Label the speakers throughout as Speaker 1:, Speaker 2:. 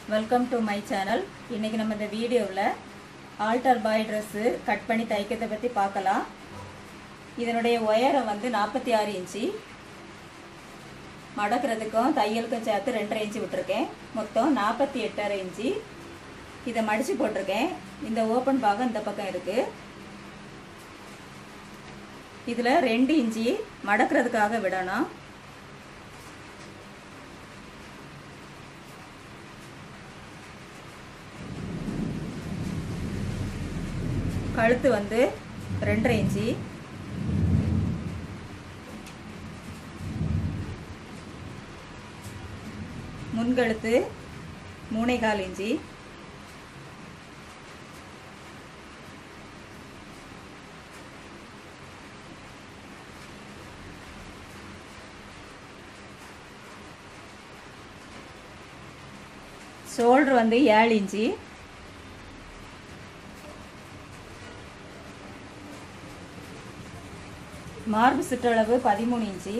Speaker 1: welcome to my channel இன்னைக்கு நம்ம இந்த வீடியோவில் ஆல்டர் பாய் ட்ரெஸ்ஸு கட் பண்ணி தைக்கிறத பற்றி பார்க்கலாம் இதனுடைய உயரம் வந்து நாற்பத்தி ஆறு இன்ச்சு மடக்கிறதுக்கும் தையலுக்கும் சேர்த்து ரெண்டரை இன்ச்சு விட்டுருக்கேன் மொத்தம் நாற்பத்தி எட்டரை இன்ச்சு இதை மடித்து போட்டிருக்கேன் இந்த ஓப்பன் பாகம் இந்த பக்கம் இருக்குது இதில் ரெண்டு இன்ச்சு மடக்கிறதுக்காக விடணும் கழுத்து வந்து ரெண்டரை இன்ச்சு முன்கழுத்து மூணே கால் இன்ச்சு ஷோல்டர் வந்து ஏழு இன்ச்சு மார்பு சுற்றளவு பதிமூணு இன்ச்சு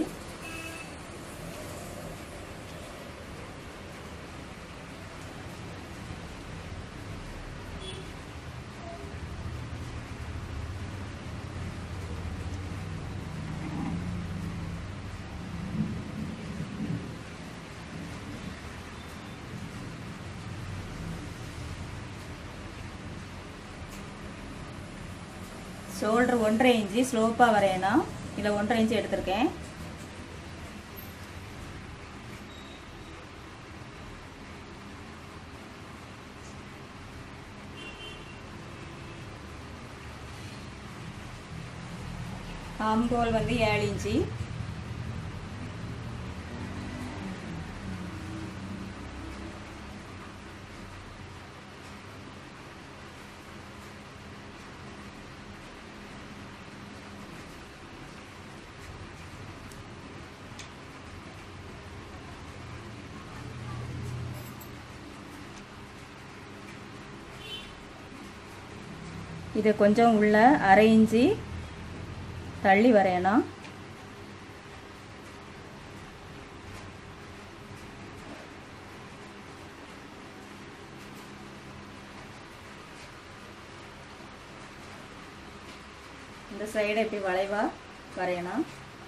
Speaker 1: ஷோல்டர் ஒன்றரை இன்ச்சு ஸ்லோப்பாக வரையணும் இதில் ஒன்றரை இன்ச்சு எடுத்திருக்கேன் ஆம்கோல் வந்து ஏழு இன்ச்சு இதை கொஞ்சம் உள்ள அரை இன்ச்சு தள்ளி வரையணும் இந்த சைடை இப்படி வளைவா வரையணும்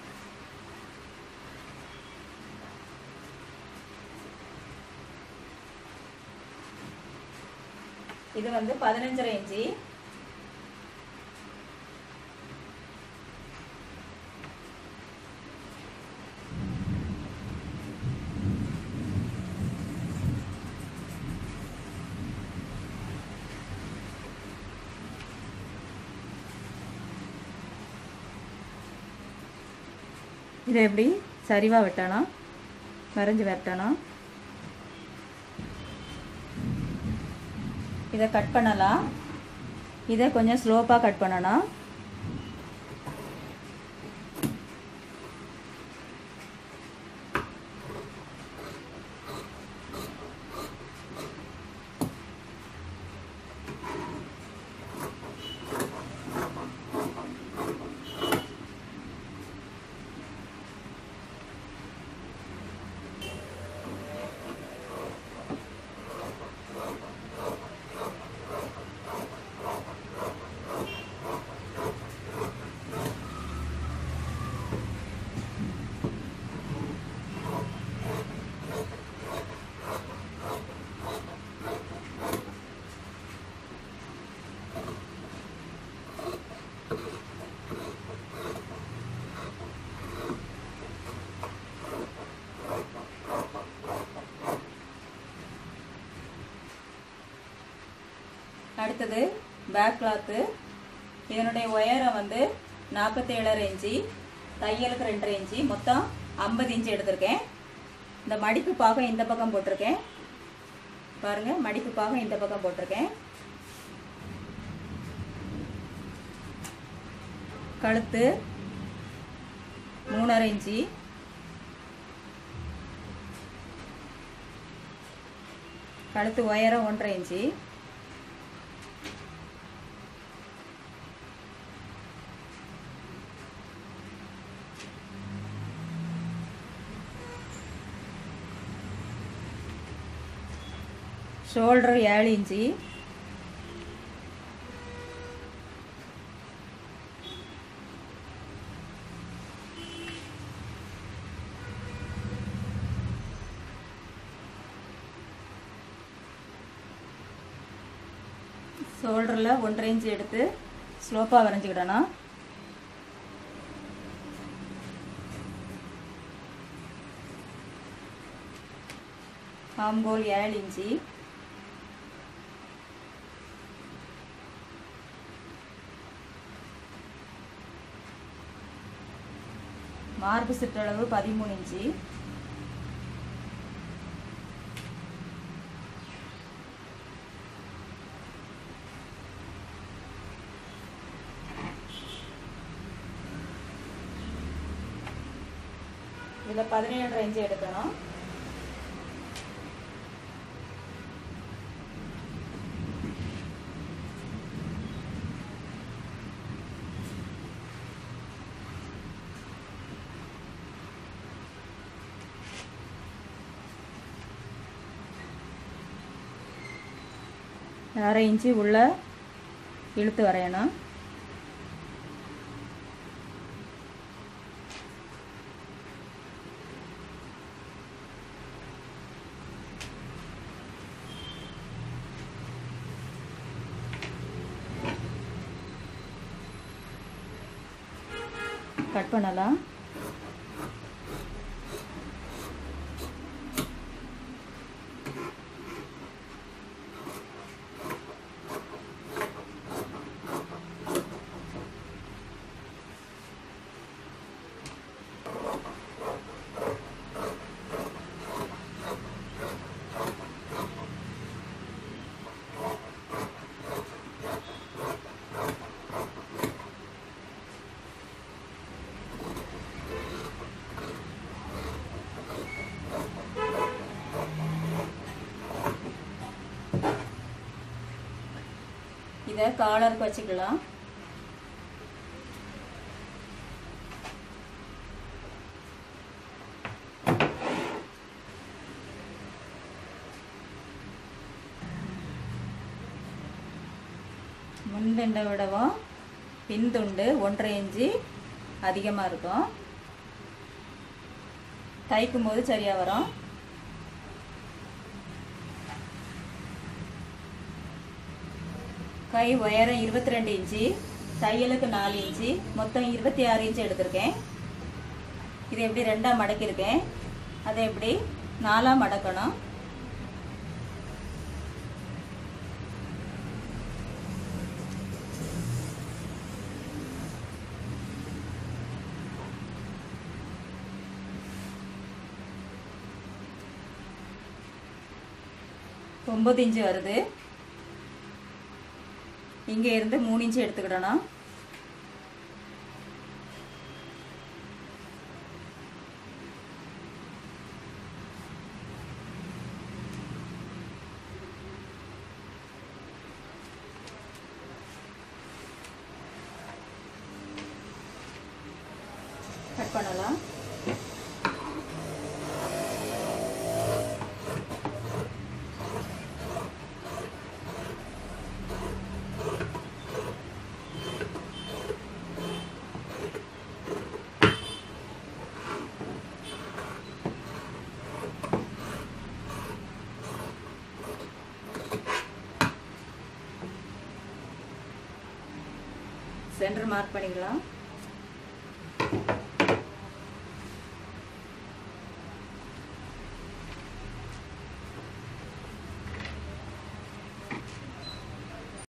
Speaker 1: இது வந்து பதினஞ்சரை இன்ச்சு இதை எப்படி சரிவாக வெட்டணும் வரைஞ்சி வெட்டணும் இதை கட் பண்ணலாம் இதை கொஞ்சம் ஸ்லோப்பாக கட் பண்ணணும் அடுத்தது பேக் கிளாத்து இதனுடைய உயரம் வந்து நாற்பத்தி ஏழரை இன்ச்சு தையலுக்கு ரெண்டரை இன்ச்சு மொத்தம் ஐம்பது இன்ச்சு எடுத்திருக்கேன் இந்த மடிப்பு பாகம் இந்த பக்கம் போட்டிருக்கேன் பாருங்க மடிப்பு பாகம் இந்த பக்கம் போட்டிருக்கேன் கழுத்து மூணரை இன்ச்சு கழுத்து உயரம் ஒன்றரை இன்ச்சு ஷோல்டர் ஏழு இன்ச்சு ஷோல்டரில் ஒன்றரை இன்ச்சு எடுத்து ஸ்லோப்பாக வரைஞ்சிக்கிடணும் ஆம்கோல் ஏழு இன்ச்சு மார்பு சுற்றளவு பதிமூணு இன்ச்சு இதில் பதினேழு இன்ச்சு எடுக்கணும் அரை இன்ச்சு உள்ள இழுத்து வரையணும் கட் பண்ணலாம் இதை காலருக்கு வச்சுக்கலாம் முன்துண்டை விடவும் பின்துண்டு ஒன்றரை இன்ச்சு அதிகமாக இருக்கும் தைக்கும் போது சரியாக வரும் கை உயரம் இருபத்தி ரெண்டு இன்ச்சு தையலுக்கு நாலு இன்ச்சு மொத்தம் இருபத்தி ஆறு இன்ச்சு எடுத்திருக்கேன் இது எப்படி ரெண்டாக மடக்கியிருக்கேன் அதை எப்படி நாலாக மடக்கணும் ஒம்பது இன்ச்சு வருது இங்கே இருந்து மூணு இன்ச்சு எடுத்துக்கிடணும் கட் பண்ணலாம் சென்டர் மார்க் பண்ணிக்கலாம்